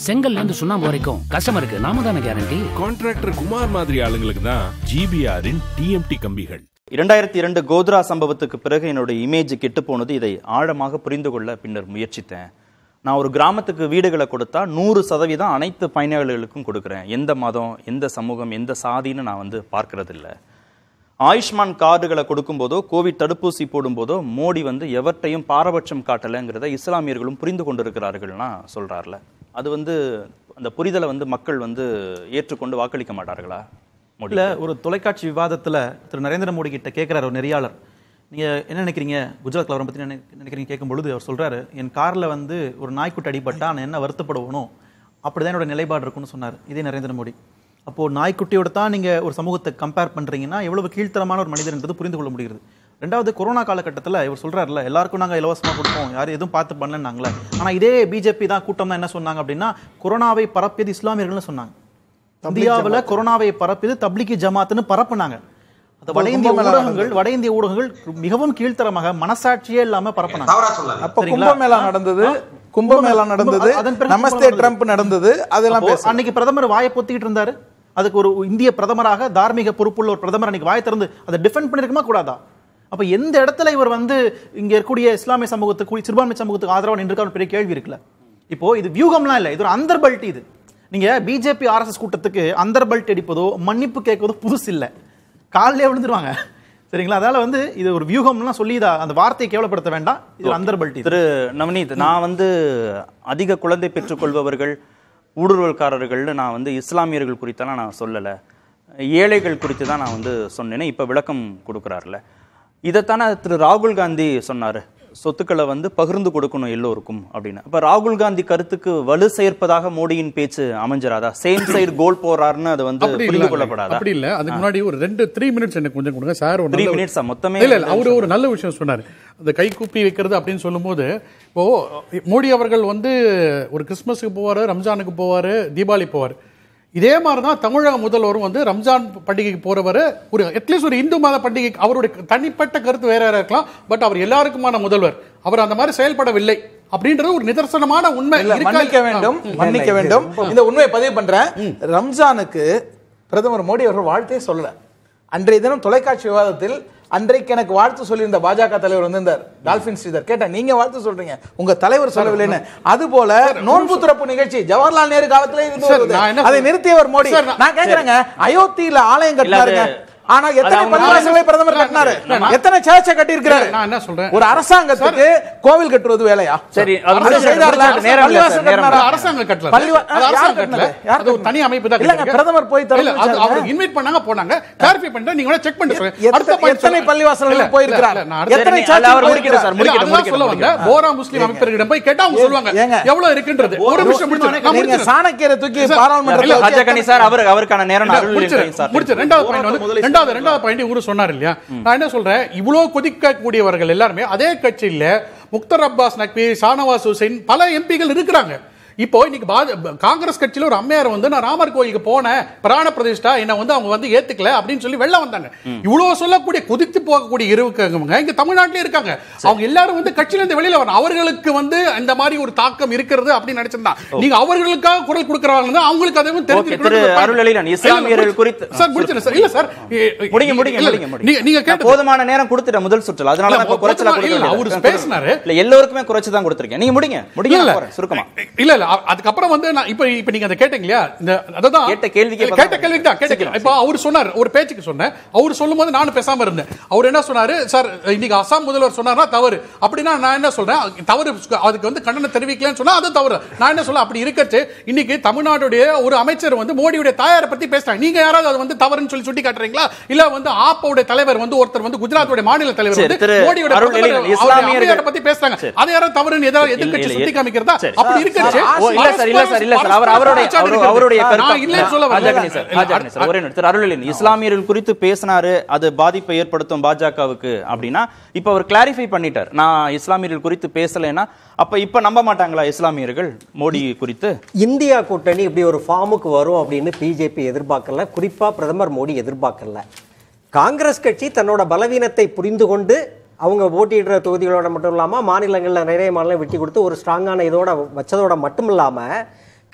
செங்கல்ல இருந்து சுண்ணாம்பு வரைக்கும் கஸ்டமருக்கு நாம தானே கேரண்டி கான்ட்ராக்டர் குமார் மாதிரி ஆளுங்களுக்கு தான் ஜிபிஆரின் டிஎம்டி கம்பிகள் இரண்டாயிரத்தி இரண்டு கோத்ரா சம்பவத்துக்கு பிறகு என்னுடைய இமேஜ் கெட்டு போனது இதை ஆழமாக புரிந்து கொள்ள பின்னர் முயற்சித்தேன் நான் ஒரு கிராமத்துக்கு வீடுகளை கொடுத்தா நூறு சதவீதம் அனைத்து பயனாளிகளுக்கும் கொடுக்குறேன் எந்த மதம் எந்த சமூகம் எந்த சாதின்னு நான் வந்து பார்க்கறதில்ல ஆயுஷ்மான் கார்டுகளை கொடுக்கும்போதோ கோவிட் தடுப்பூசி போடும்போதோ மோடி வந்து எவர்ட்டையும் பாரபட்சம் காட்டலைங்கிறத இஸ்லாமியர்களும் புரிந்து கொண்டிருக்கிறார்கள்னா சொல்றாருல அது வந்து அந்த புரிதலை வந்து மக்கள் வந்து ஏற்றுக்கொண்டு வாக்களிக்க மாட்டார்களா மோடி இல்ல ஒரு தொலைக்காட்சி விவாதத்துல திரு நரேந்திர மோடி கிட்ட கேட்கிறார் ஒரு நெறியாளர் நீங்க என்ன நினைக்கிறீங்க குஜராத் கலவரம் பத்தி என்ன நினைக்கிறீங்க கேட்கும் பொழுது அவர் சொல்றாரு என் கார்ல வந்து ஒரு நாய்க்குட்டி அடிபட்டா நான் என்ன வருத்தப்படுவனோ அப்படிதான் என்னோட நிலைப்பாடு இருக்கும்னு சொன்னார் இதே நரேந்திர மோடி அப்போ நாய்க்குட்டியோட தான் நீங்க ஒரு சமூகத்தை கம்பேர் பண்றீங்கன்னா எவ்வளவு கீழ்த்தரமான ஒரு மனிதர் என்பது புரிந்து கொள்ள முடிகிறது ரெண்டாவது கொரோனா காலகட்டத்தில் இவர் சொல்றாருல எல்லாருக்கும் நாங்க இலவசமா கொடுப்போம் யாரும் எதுவும் பார்த்து பண்ணலன்னாங்களே ஆனா இதே பிஜேபி தான் கூட்டம் தான் என்ன சொன்னாங்க அப்படின்னா கொரோனாவை பரப்பியது இஸ்லாமியர்கள்னு சொன்னாங்க இந்தியாவுல கொரோனாவை பரப்பியது தப்லிகி ஜமாத்துன்னு பரப்புனாங்க அது வட இந்திய ஊடகங்கள் வட இந்திய ஊடகங்கள் மிகவும் கீழ்த்தரமாக மனசாட்சியே இல்லாம பரப்புனாங்க தவறா சொல்லாதீங்க அப்ப சரிங்களா? கும்பமேளா நடந்தது கும்பமேளா நடந்தது அதன் பிறகு நமஸ்தே கும்பமேளா ட்ரம்ப் நடந்தது அதெல்லாம் அப்போ பேச அன்னைக்கு பிரதமர் வாயை பொத்திக்கிட்டு இருந்தாரு அதுக்கு ஒரு இந்திய பிரதமராக தார்மீக பொறுப்புள்ள ஒரு பிரதமர் அன்னைக்கு வாயை திறந்து அதை டிஃபெண்ட் பண்ணிருக்குமா கூடாதா அப்ப எந்த இடத்துல இவர் வந்து இங்க இருக்கக்கூடிய இஸ்லாமிய சமூகத்துக்கு சிறுபான்மை சமூகத்துக்கு ஆதரவா நின்றுக்கான பெரிய கேள்வி இருக்குல்ல இப்போ இது வியூகம்லாம் இல்ல இது ஒரு அந்தர்பல்ட்டி இது நீங்க பிஜேபி ஆர்எஸ்எஸ் கூட்டத்துக்கு அந்தர்பல்ட் அடிப்பதோ மன்னிப்பு கேட்பதோ புதுசு இல்ல காலிலே விழுந்துருவாங்க சரிங்களா அதனால வந்து இது ஒரு வியூகம்லாம் சொல்லி இதை அந்த வார்த்தையை கேவலப்படுத்த வேண்டாம் இது ஒரு அந்தர்பல்ட்டி இது. திரு நவநீத் நான் வந்து அதிக குழந்தை பெற்றுக்கொள்பவர்கள் ஊடுருவல்காரர்கள்னு நான் வந்து இஸ்லாமியர்கள் குறித்தெல்லாம் நான் சொல்லலை ஏழைகள் குறித்து தான் நான் வந்து சொன்னேன்னு இப்போ விளக்கம் கொடுக்குறாருல இதைத்தானே திரு ராகுல் காந்தி சொன்னார் சொத்துக்களை வந்து பகிர்ந்து கொடுக்கணும் எல்லோருக்கும் அப்படின்னு அப்ப ராகுல் காந்தி கருத்துக்கு வலு சேர்ப்பதாக மோடியின் பேச்சு அமைஞ்சிராதா சேம் சைடு கோல் போறாருன்னு அது வந்து அப்படி புரிந்து இல்ல கொள்ளப்படாதா அப்படி இல்ல அதுக்கு முன்னாடி ஒரு ரெண்டு த்ரீ மினிட்ஸ் எனக்கு கொஞ்சம் கொடுங்க சார் ஒரு த்ரீ நல்ல- மினிட்ஸா மொத்தமே இல்ல இல்ல அவரு ஒரு நல்ல விஷயம் சொன்னாரு அந்த கை கூப்பி வைக்கிறது அப்படின்னு சொல்லும்போது இப்போ மோடி அவர்கள் வந்து ஒரு கிறிஸ்மஸுக்கு போவாரு ரம்ஜானுக்கு போவாரு தீபாவளி போவாரு இதே மாதிரி தான் தமிழக முதல்வரும் வந்து ரம்ஜான் பண்டிகைக்கு போறவர் ஒரு அட்லீஸ்ட் ஒரு இந்து மத பண்டிகைக்கு அவருடைய தனிப்பட்ட கருத்து வேற வேற இருக்கலாம் பட் அவர் எல்லாருக்குமான முதல்வர் அவர் அந்த மாதிரி செயல்படவில்லை அப்படின்றது ஒரு நிதர்சனமான உண்மை இல்ல இருக்கா? மன்னிக்க வேண்டும் மன்னிக்க வேண்டும் இந்த உண்மையை பதிவு பண்றேன் ரம்ஜானுக்கு பிரதமர் மோடி அவர்கள் வாழ்த்தே சொல்லல அன்றைய தினம் தொலைக்காட்சி விவாதத்தில் அன்றைக்கு எனக்கு வாழ்த்து சொல்லியிருந்த பாஜக தலைவர் வந்து இந்த டால்பின் ஸ்ரீதர் கேட்டேன் நீங்க வாழ்த்து சொல்றீங்க உங்க தலைவர் சொல்லவில்லைன்னு அது போல நோன்பு துறப்பு நிகழ்ச்சி ஜவஹர்லால் நேரு காலத்திலே இருந்து சார், வருது. நான் என்ன அதை சொல்றேன்? நிறுத்தியவர் மோடி சார், நான்- நான் கேக்குறேங்க அயோத்தியில ஆலயம் இல்ல, அது- கட்டினாருங்க ஆனா எத்தனை அவங்க- பள்ளிவாசல்களை பிரதமர் கட்டினாரு எத்தனை சேர்ச்சை கட்டி இருக்கிறாரு நான் என்ன சொல்றேன்? ஒரு அரசாங்கத்துக்கு கோவில் கட்டுவது வேலையா சரி, அது அதை முடிச்சு- செய்தார்ல? முடிச்சு- நேரம் இல்ல பள்ளிவாசல் சார், நேரம் கட்டினாரா? அது அரசாங்கம் கட்டல பள்ளிவா- அது யார் அரசாங்கம் கட்டினது? கட்டல யார் அது ஒரு தனி அமைப்பு தான் இல்லங்க, கட்டிருக்கு. பிரதமர் போய் திறந்து இல்ல, அது வச்சாருங்க. அவர் இன்வைட் பண்ணாங்க போனாங்க கிளாரிஃபை பண்ணிட்டு நீங்க வேணா செக் பண்ணி சொல்லுங்க எத்தனை- அடுத்த point எத்தனை சொல்லுங்க. பள்ளிவாசல்களுக்கு இல்ல, இல்ல, போயிருக்கிறார்? இல்ல, நான் அடுத்த- எத்தனை சரி, சர்ச்சுக்கு அவர் முடிக்கட்டும் சார், போயிருக்கிறார்? இல்ல, முடிக்கட்டும், அதுதான் சொல்ல முடிக்கட்டும், வந்தேன். போரா முஸ்லிம் அமைப்பினரிடம் போய் கேட்டா அவங்க சொல்லுவாங்க ஏங்க. எவ்வளவு இருக்குன்றது ஒரு நிமிஷம் முடிச்சிடுறேன். நான் நீங்க முடிச்சிடுறேன். சாணக்கியரை தூக்கி சார், பாராளுமன்றத்துல இல்ல, வச்சு ராஜா கணி சார் அவர் அவருக்கான நேரம் இல்ல, அருள் முடிச்சிடுறேன். இலக்கியம் சார் முடிச்சிடுறேன். ரெண்டாவது point வந்து ரெண்டாவது ரெண்டாவது பாயிண்ட் இவரு சொன்னார் இல்லையா நான் என்ன சொல்றேன் இவ்வளவு கொதிக்கக்கூடியவர்கள் எல்லாருமே அதே கட்சியில முக்தர் அப்பாஸ் நக்வி ஷானவாஸ் ஹுசைன் பல எம்பிகள் இருக்கிறாங்க இப்போ இன்னைக்கு பாஜ- காங்கிரஸ் கட்சியில ஒரு அம்மையார் வந்து நான் ராமர் கோயிலுக்கு போனேன் பிராண பிரதிஷ்டா என்ன வந்து அவங்க வந்து ஏத்துக்கல அப்படின்னு சொல்லி வெளில வந்தாங்க இவ்வளவு சொல்லக்கூடிய கொதித்து போகக்கூடிய இருக்கவங்க இங்க தமிழ்நாட்டிலே இருக்காங்க அவங்க எல்லாரும் வந்து கட்சியில இருந்து வெளியில வரணும் அவர்களுக்கு வந்து இந்த மாதிரி ஒரு தாக்கம் இருக்கிறது அப்படின்னு நினைச்சிருந்தா நீங்க அவர்களுக்காக குரல் கொடுக்கறவங்க அவங்களுக்கு அதுவும் ஓகே, திரு அருளலிலன், இஸ்லாமியர்கள் குறித்து- சார் முடிச்சிடுறேன் சார் இல்ல சார் முடிங்க முடிங்க இல்ல, முடிங்க முடிங்க நீங்க நீங்க நான் கேட்டது போதுமான நேரம் கொடுத்துட்டேன் முதல் சுற்றுல அதனால தான் இப்ப இல்ல, குறைச்சலா போதுமான- கொடுக்க இல்ல, வேண்டியது. அவரு பேசினாரு. இல்ல எல்லாருக்குமே குறைச்சு தான் கொடுத்திருக்கேன் நீங்க முடிங்க முடிங்க இல்ல, நான் இல்ல. போறேன், சுருக்கமா இல்ல இல்ல அ- அதுக்கப்புறம் வந்து நான் இப்ப இப்ப நீங்க அதை கேட்டீங்க இல்லையா இந்த அததான் கேட்ட கேள்விக்கே இல்ல, பதில் கேட்ட கேள்விக்கு தான் கேட்ட சீக்கிரம், இப்ப அவர் சொன்னார் ஒரு பேச்சுக்கு சொன்னேன் அவர் சொல்லும்போது நானும் பேசாம இருந்தேன் அவர் என்ன சொன்னாரு சார் இன்னைக்கு அசாம் முதல்வர் சொன்னார்னா தவறு அப்படின்னா நான் என்ன சொல்றேன் தவறு அதுக்கு வந்து கண்டனம் தெரிவிக்கலன்னு சொன்னா அது தவறு நான் என்ன சொல்ல அப்படி இருக்கச்சு இன்னைக்கு தமிழ்நாட்டுடைய ஒரு அமைச்சர் வந்து மோடியுடைய தாயாரை பத்தி பேசுறாங்க நீங்க யாராவது அது வந்து தவறுன்னு சொல்லி சுட்டி காட்டுறீங்களா இல்ல வந்து ஆப்போடைய தலைவர் வந்து ஒருத்தர் வந்து குஜராத்துடைய மாநில தலைவர் சரி, வந்து திரு மோடியோட அருள் பிரதமர் எழிலன், அவருடைய இஸ்லாமியர்கள் அம்மையாரை பத்தி பேசுறாங்க சரி. அது யாராவது தவறுன்னு ஏதாவது இல்ல, எதிர்க்கட்சி இல்ல, சுட்டி காமிக்கிறதா சரி. அப்படி இருக்கச்சு ஓ, இல்ல சார் இல்ல சார் இல்ல சார் அவர் அவருடைய அவரு- அவருடைய நான் இல்லைன்னு சொல்ல கருத்து வரல. ராஜாகணி சார் ராஜாகணி சார் ஒரே நிமிஷம். திரு அருளலின் இஸ்லாமியர்கள் குறித்து பேசினாரு அது பாதிப்பை ஏற்படுத்தும் பாஜகவுக்கு அப்படின்னா இப்ப அவர் கிளாரிஃபை பண்ணிட்டார் நான் இஸ்லாமியர்கள் குறித்து பேசலைன்னா அப்ப இப்ப நம்ப மாட்டாங்களா இஸ்லாமியர்கள் மோடி குறித்து இந்தியா கூட்டணி இப்படி ஒரு ஃபார்முக்கு வரும் அப்படின்னு பிஜேபி எதிர்பார்க்கல குறிப்பா பிரதமர் மோடி எதிர்பார்க்கல காங்கிரஸ் கட்சி தன்னோட பலவீனத்தை புரிந்து கொண்டு அவங்க போட்டியிடுற தொகுதிகளோட மட்டும் இல்லாமல் மாநிலங்களில் நிறைய மாநிலம் விட்டு கொடுத்து ஒரு ஸ்ட்ராங்கான இதோட வச்சதோட மட்டும் இல்லாமல்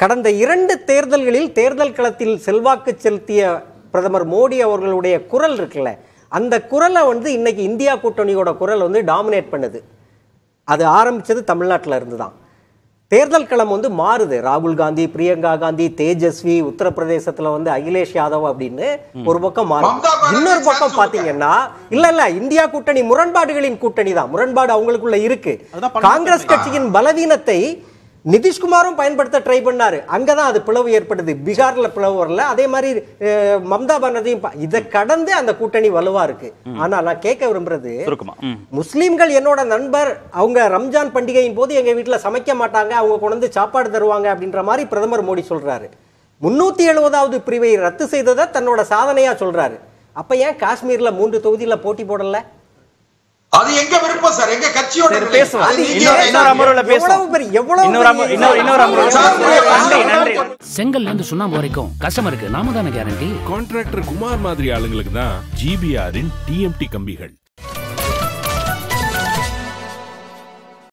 கடந்த இரண்டு தேர்தல்களில் தேர்தல் களத்தில் செல்வாக்கு செலுத்திய பிரதமர் மோடி அவர்களுடைய குரல் இருக்குல்ல அந்த குரலை வந்து இன்னைக்கு இந்தியா கூட்டணியோட குரல் வந்து டாமினேட் பண்ணுது அது ஆரம்பிச்சது தமிழ்நாட்டில் இருந்து தான் தேர்தல் களம் வந்து மாறுது ராகுல் காந்தி பிரியங்கா காந்தி தேஜஸ்வி உத்தரப்பிரதேசத்துல வந்து அகிலேஷ் யாதவ் அப்படின்னு ஒரு பக்கம் மாறும் மம்தா பானர்ஜி இன்னொரு பக்கம் சான்ஸ் பாத்தீங்கன்னா இல்ல இல்ல இந்தியா கூட்டணி முரண்பாடுகளின் கூட்டணி தான் முரண்பாடு அவங்களுக்குள்ள இருக்கு அதுதான் பன்முக காங்கிரஸ் கட்சியின் பலவீனத்தை நிதிஷ்குமாரும் பயன்படுத்த ட்ரை பண்ணாரு அங்கதான் அது பிளவு ஏற்படுது பீகார்ல பிளவு வரல அதே மாதிரி அஹ், மம்தா பானர்ஜியும் ப- இதை கடந்து அந்த கூட்டணி வலுவா இருக்கு ஆனா நான் கேட்க விரும்புறது சுருக்கமா ம். முஸ்லீம்கள் என்னோட நண்பர் அவங்க ரம்ஜான் பண்டிகையின் போது எங்க வீட்ல சமைக்க மாட்டாங்க அவங்க கொண்டு வந்து சாப்பாடு தருவாங்க அப்படின்ற மாதிரி பிரதமர் மோடி சொல்றாரு முன்னூத்தி எழுபதாவது பிரிவை ரத்து செய்ததை தன்னோட சாதனையா சொல்றாரு அப்ப ஏன் காஷ்மீர்ல மூன்று தொகுதியில போட்டி போடல அது எங்க விருப்பம் சார் எங்க கட்சியோட சரி, நிலை. பேசுவோம். அது நீங்க இன்னொரு- இன்னொரு அமர்வுல பேசுவோம். எவ்வளவு பெரிய- எவ்வளவு இன்னொரு அமர்வு- பெரிய- இன்னொரு- இன்னொரு அமர்வுல சார், நன்றி நன்றி செங்கல்ல இருந்து சுண்ணாம்பு வரைக்கும் கஸ்டமருக்கு நாம தானே கேரண்டி கான்ட்ராக்டர் குமார் மாதிரி ஆளுங்களுக்கு தான் ஜிபிஆரின் டிஎம்டி கம்பிகள்